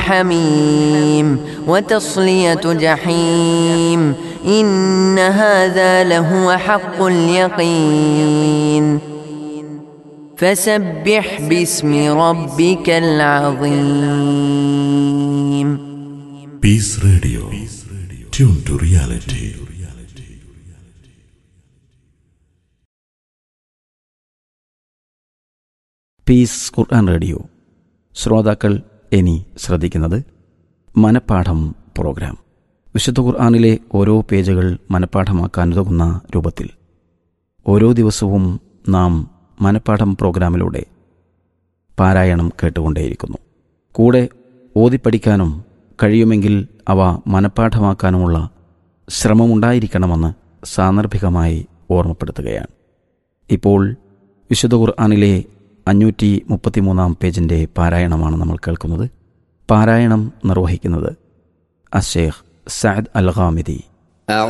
حميم وتصلية جحيم إن هذا لهو حق اليقين فسبح باسم ربك العظيم peace radio tune to reality peace ഖുർആൻ radio ശ്രോതാക്കൾ ഇനി ശ്രദ്ധിക്കുന്നത് മനപ്പാഠം പ്രോഗ്രാം വിശുദ്ധ ഖുർആാനിലെ ഓരോ പേജുകൾ മനപ്പാഠമാക്കാനുതകുന്ന രൂപത്തിൽ ഓരോ ദിവസവും നാം മനപ്പാഠം പ്രോഗ്രാമിലൂടെ പാരായണം കേട്ടുകൊണ്ടേയിരിക്കുന്നു കൂടെ ഓതിപ്പഠിക്കാനും കഴിയുമെങ്കിൽ അവ മനപ്പാഠമാക്കാനുമുള്ള ശ്രമമുണ്ടായിരിക്കണമെന്ന് സാന്ദർഭികമായി ഓർമ്മപ്പെടുത്തുകയാണ് ഇപ്പോൾ വിശുദ്ധ ഖുർആാനിലെ അഞ്ഞൂറ്റി മുപ്പത്തിമൂന്നാം പേജിൻ്റെ പാരായണമാണ് നമ്മൾ കേൾക്കുന്നത് പാരായണം നിർവഹിക്കുന്നത് അഷേഖ് സഅദ് അൽ ഖാമിദി